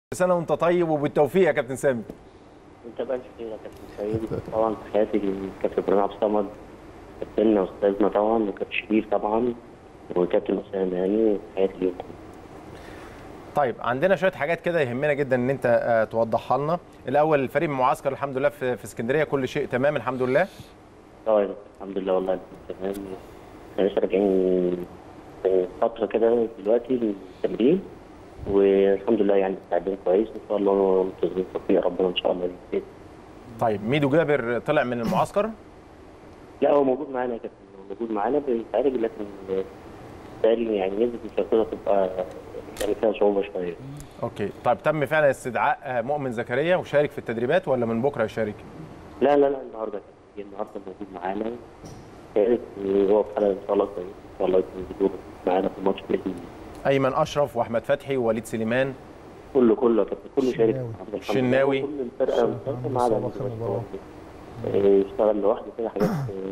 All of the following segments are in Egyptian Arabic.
سنه وانت طيب وبالتوفيق يا كابتن سامي انت بقى خير يا كابتن سيد طبعا تحياتي للكابتن ابراهيم عبد الصمد كابتننا واستاذنا طبعا وكابتن شريف طبعا وكابتن اسامه يعني تحياتي ليهم طيب عندنا شويه حاجات كده يهمنا جدا ان انت آه، توضحها لنا الاول الفريق المعسكر الحمد لله في في اسكندريه كل شيء تمام الحمد لله طبعا الحمد لله والله تمام احنا لسه راجعين من فتره كده دلوقتي من التمرين والحمد لله يعني مستعدين كويس ان شاء الله منتظرين توفيق ربنا ان شاء الله يزيد. طيب ميدو جابر طلع من المعسكر لا هو موجود معانا يا كابتن هو موجود معانا بيتعالج لكن بالتالي يعني نسبه الشرطه تبقى يعني فيها صعوبه شويه اوكي طيب تم فعلا استدعاء آه، مؤمن زكريا وشارك في التدريبات ولا من بكره يشارك لا لا لا النهارده كان النهارده موجود معانا شارك وهو في حاله ان شاء الله كويس ان شاء الله يكون بدور معانا في الماتش باذن الله ايمن اشرف واحمد فتحي ووليد سليمان كله كله كابتن كله شارك شناوي. النهاردة الحمد لله. شناوي. كل الفرقه مشاركه ما عدا مصاب آخر الناس مباراة. آه، اشتغل لوحده كده حاجات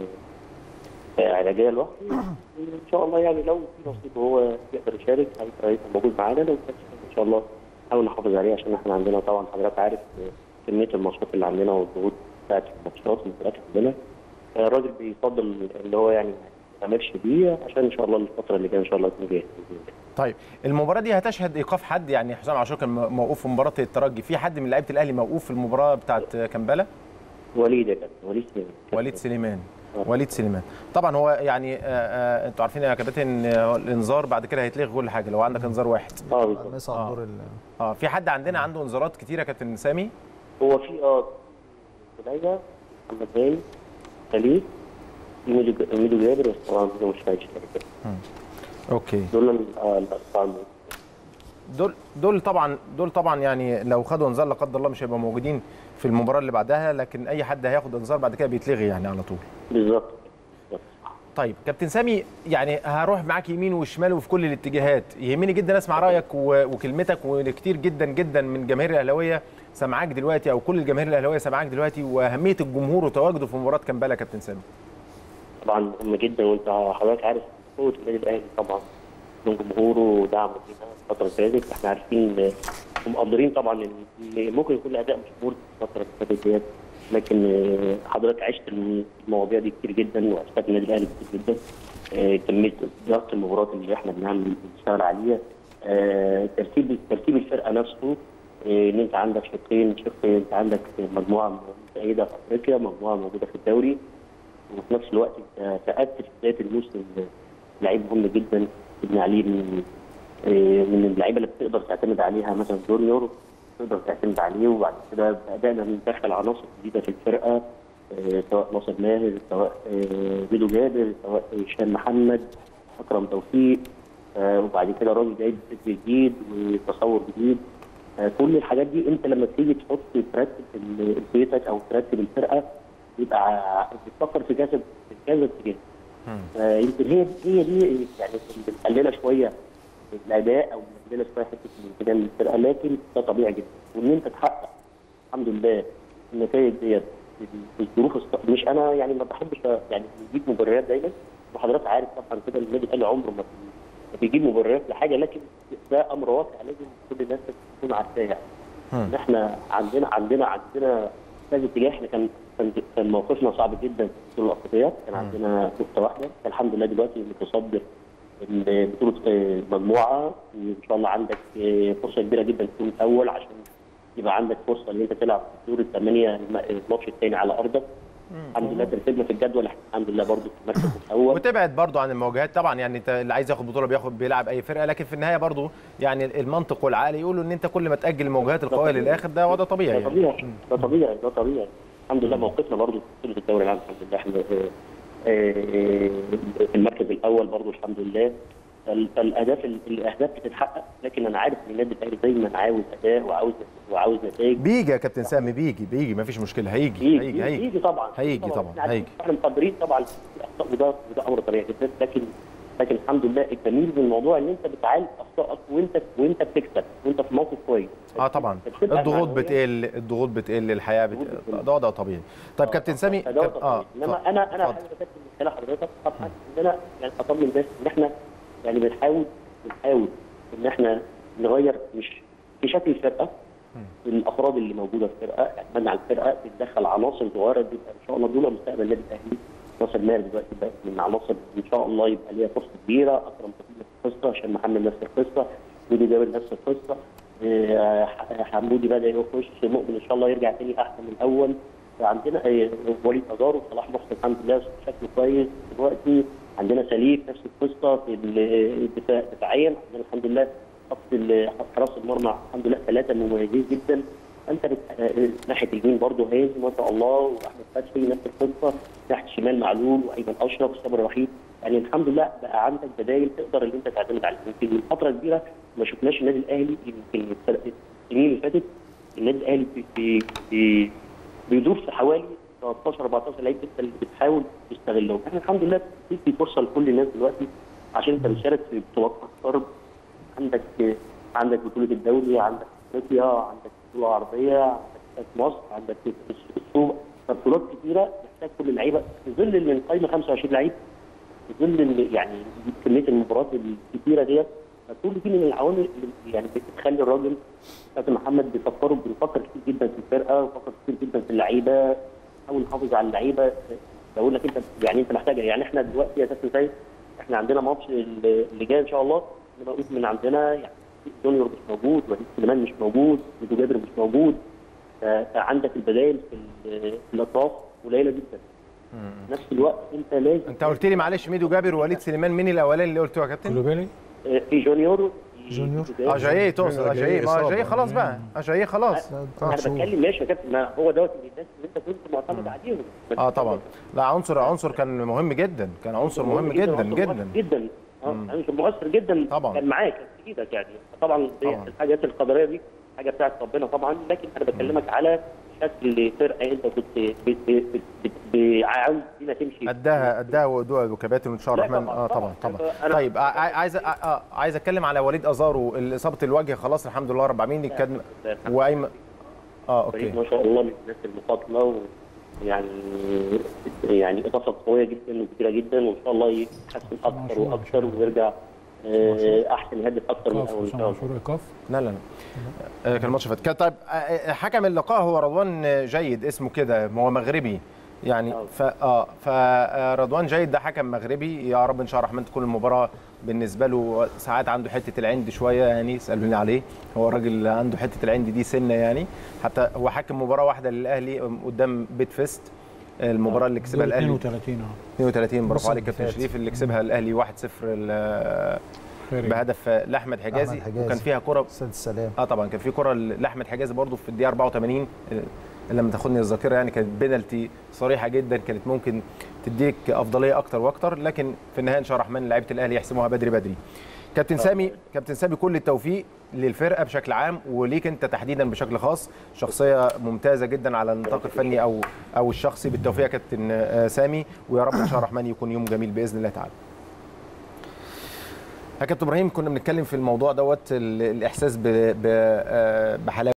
آه، آه، علاجيه لوحده ان شاء الله يعني لو في نصيب وهو يقدر يشارك هيبقى هيبقى موجود معانا لو كانش ان شاء الله نحاول نحافظ عليه عشان احنا عندنا طبعا حضرتك عارف آه، كميه الماتشات اللي عندنا والضغوط بتاعت الماتشات والمباريات عندنا آه، الراجل بيفضل اللي هو يعني ما يعملش بيه عشان ان شاء الله الفتره اللي جايه ان شاء الله يكون جاهز بإذن الله. طيب المباراه دي هتشهد ايقاف حد يعني حسام عاشور كان م- موقوف في مباراه الترجي في حد من لعيبه الاهلي موقوف في المباراه بتاعت كامبالا وليد يا كابتن وليد سليمان. وليد سليمان آه. وليد سليمان طبعا هو يعني آه، آه، انتوا عارفين يا كابتن آه، الانذار بعد كده هيتلغي كل حاجه لو عندك انذار واحد اه بالظبط نصعد آه. دور ال اه في حد عندنا عنده انذارات كتيره يا كابتن سامي هو في اه سليمان محمد زايد خليل في ميدو ميدو جابر بس طبعا ميدو مش هيشترك اوكي دول ال- اه الاربعه الموجودين. دول دول طبعا دول طبعا يعني لو خدوا انذار لا قدر الله مش هيبقوا موجودين في المباراه اللي بعدها لكن اي حد هياخد انذار بعد كده بيتلغي يعني على طول بالظبط بالظبط. طيب كابتن سامي يعني هروح معاك يمين وشمال وفي كل الاتجاهات يهمني جدا اسمع رايك و- وكلمتك وكتير جدا جدا من جماهير الاهلاويه سامعاك دلوقتي او كل الجماهير الاهلاويه سامعاك دلوقتي واهميه الجمهور وتواجده في مباراه كامبالا يا كابتن سامي طبعا مهم جدا وانت حضرتك عارف قوه النادي الاهلي طبعا من جمهوره ودعمه لينا الفتره اللي فاتت احنا عارفين ومقدرين طبعا ان ممكن يكون الاداء مش مرضي الفتره اللي فاتت ديت لكن آه، حضرتك عشت المواضيع دي كتير جدا وعشت النادي الاهلي كتير جدا آه، كميه ضغط المباريات اللي احنا بنعمل بنشتغل عليها آه، ترتيب ترتيب الفرقه نفسه آه، ان انت عندك شقين شق انت عندك مجموعه متأيده في افريقيا مجموعه موجوده في الدوري وفي نفس الوقت انت فقدت في بدايه الموسم لعيب مهم جدا ابن علي من آه، من اللعيبه اللي بتقدر تعتمد عليها مثلا جونيور تقدر تعتمد عليه وبعد كده بدانا ندخل عناصر جديده في الفرقه آه، سواء ناصر ماهر سواء آه، ميدو جابر سواء هشام محمد اكرم توفيق آه، وبعد كده راجل جايب فكر جديد وتصور جديد آه، كل الحاجات دي انت لما تيجي تحط ترتب ال- بيتك او ترتب الفرقه يبقى ع- بتفكر في كذا في كذا اتجاه آه، يمكن هي هي دي يعني اللي مقلله شويه الاداء او مقلله شويه حته الانسجام للفرقه لكن ده طبيعي جدا وان انت تحقق الحمد لله النتائج ديت الظروف الص- مش انا يعني ما بحبش يعني نجيب مبررات دايما وحضرتك عارف طبعا كده النادي الاهلي عمره ما ما بيجيب مبررات لحاجه لكن ده امر واقع لازم كل الناس تكون عارفاه يعني ان احنا عندنا عندنا عندنا كذا اتجاه احنا كان كان كان موقفنا صعب جدا في بطوله الافريقيه كان عندنا نقطه واحده الحمد لله دلوقتي متصدر بطوله آه، مجموعه وان شاء الله عندك آه، فرصه كبيره جدا تكون الاول عشان يبقى عندك فرصه ان انت تلعب في دور الثمانيه الم- الماتش الثاني على ارضك الحمد لله ترتيبنا في الجدول إحنا الحمد لله برضو في المركز الاول وتبعد برضو عن المواجهات طبعا يعني انت اللي عايز ياخد بطوله بياخد بيلعب اي فرقه لكن في النهايه برضو يعني المنطق والعقل يقولوا ان انت كل ما تاجل المواجهات القويه طبيعي. للاخر ده وضع طبيعي ده يعني طبيعي ده طبيعي ده طبيعي الحمد لله موقفنا برضو في بطوله الدوري العام الحمد لله احنا آه، آه، في المركز الاول برضو الحمد لله فال- فالاهداف الاهداف بتتحقق لكن انا عارف ان النادي الاهلي دايما عاوز اداء وعاوز وعاوز نتائج بيجي يا كابتن سامي بيجي بيجي مفيش مشكله هيجي هيجي هيجي يجي طبعا هيجي طبعا إحنا هيجي احنا مقدرين طبعا الاخطاء وده وده امر طبيعي جدا لكن لكن الحمد لله الجميل من الموضوع ان انت بتعالج اخطائك وانت وانت بتكسب وانت في موقف كويس اه طبعا بتبقى الضغوط معنوياً بتقل الضغوط بتقل الحياه بت... الضغوط بتقل. ده وضع طبيعي طيب كابتن سامي فده كاب... طبيعي. انما انا انا اتفضل. حابب اتاكد من خلال حضرتك طبعا ان انا يعني اطمن الناس ان احنا يعني بنحاول بنحاول ان احنا نغير مش في شكل الفرقه الافراد اللي موجوده في الفرقه اعتمدنا على الفرقه بتدخل عناصر صغيره بيبقى ان شاء الله دول مستقبل النادي الاهلي ناصر ماهر دلوقتي بقى من عناصر ان شاء الله يبقى ليها فرصه كبيره اكرم خطيب نفس القصه هشام محمد نفس القصه ودي جابر نفس القصه آه، ح- حمودي بدا يخش مؤمن ان شاء الله يرجع تاني احسن من الاول عندنا آه، وليد ازارو صلاح محسن الحمد لله شكله كويس دلوقتي عندنا سليف نفس القصه في الدفاع دفاعيا عندنا الحمد لله خط ال- حراس المرمى الحمد لله ثلاثه مميزين جدا انت بت... آه، ناحيه اليمين برضه هاني ما شاء الله واحمد فتحي نفس القصه ناحيه الشمال معلول وايمن اشرف صبري رحيل يعني الحمد لله بقى عندك بدائل تقدر ان انت تعتمد عليها يمكن من فتره كبيره ما شفناش النادي الاهلي يمكن السنين اللي فاتت النادي الاهلي بي... بي... بي... بيدور في حوالي 13 14 لعيب انت اللي بتحاول تستغلهم احنا الحمد لله بتدي فرصه لكل الناس دلوقتي عشان انت بتشارك في بطولات اكتر عندك عندك بطوله الدوري عندك افريقيا عندك بطوله عربيه عندك كاس مصر عندك السوق بطولات كتيره محتاج كل اللعيبه في ظل ان القايمه 25 لعيب في ظل ان يعني كميه المباريات الكتيره ديت فكل دي من العوامل اللي يعني بتخلي الراجل كابتن محمد بيفكروا بيفكر كتير جدا في الفرقه وبيفكر كتير جدا في اللعيبه حاول نحافظ على اللعيبه بقول لك انت يعني انت محتاج يعني احنا دلوقتي يا كابتن سيد احنا عندنا ماتش اللي جاي ان شاء الله نبقى نقول من عندنا يعني جونيور مش موجود وليد سليمان مش موجود ميدو جابر مش موجود فعندك البدائل في ال- في الاطراف قليله جدا في نفس الوقت انت لازم انت قلت لي معلش ميدو جابر ووليد سليمان مين الاولاني اللي قلته يا كابتن؟ كولوبالي آه، في جونيور في جونيور. في- اجاييه تقصد أجاييه اجاييه ما إصابة. اجاييه خلاص بقى اجاييه خلاص انا ثلاث شهور بتكلم ماشي يا كابتن ما هو دوت من الناس اللي انت كنت معتمد عليهم اه طبعا لا عنصر عنصر كان مهم جدا كان عنصر مهم جدا عنصر جدا مؤثر جدا اه عنصر مؤثر جدا طبعا. كان معاك كان في ايدك يعني طبعا دي طبعا. الحاجات القدريه دي حاجه بتاعت ربنا طبعا لكن انا بكلمك على شكل فرقه انت كنت ب- ب- ب- ب- عاوز فينا تمشي اداها اداها وادوها وكباتن ان شاء الله لا الرحمن طبعاً، اه طبعا طبعاً. طبعا أنا- طيب ع- ع- عايز أ- آه، عايز اتكلم على وليد ازارو اصابه الوجه خلاص الحمد لله رب العالمين كان وايمن اه فريق اوكي ما شاء الله من الناس المقاتله ويعني يعني اضافه قويه جدا وكبيره جدا وان شاء الله يتحسن اكثر مشروع واكثر ويرجع آه، احسن يهدف اكثر من كاف الاول ان حسام شاء الله عاشور ايقاف لا لا لا آه، كان الماتش فات كان طيب آه، آه، حكم اللقاء هو رضوان جيد اسمه كده هو مغربي يعني آه. ف اه فرضوان جيد ده حكم مغربي يا رب ان شاء الله الرحمن تكون المباراه بالنسبه له ساعات عنده حته العند شويه يعني سالوني عليه هو الراجل عنده حته العند دي سنه يعني حتى هو حكم مباراه واحده للاهلي قدام بيت فيست المباراه اللي كسبها دور الاهلي 32 اه 32 برافو الموسم عليك اللي كابتن فات. شريف اللي كسبها الاهلي 1-0 ال- خيري. بهدف لاحمد حجازي أحمد حجازي. وكان فيها كره سيد السلام اه طبعا كان في كره لاحمد حجازي برضو في الدقيقه 84 آه، لما تاخدني الذاكره يعني كانت بينالتي صريحه جدا كانت ممكن تديك افضليه اكتر واكتر لكن في النهايه ان شاء الله الرحمن لعيبه الاهلي يحسموها بدري بدري كابتن سامي كابتن سامي كل التوفيق للفرقه بشكل عام وليك انت تحديدا بشكل خاص شخصيه ممتازه جدا على النطاق الفني او او الشخصي بالتوفيق يا كابتن آه، سامي ويا رب ان شاء الله الرحمن يكون يوم جميل باذن الله تعالى يا كابتن ابراهيم كنا بنتكلم في الموضوع دوت ال- الاحساس ب- ب- آه، بحلاوه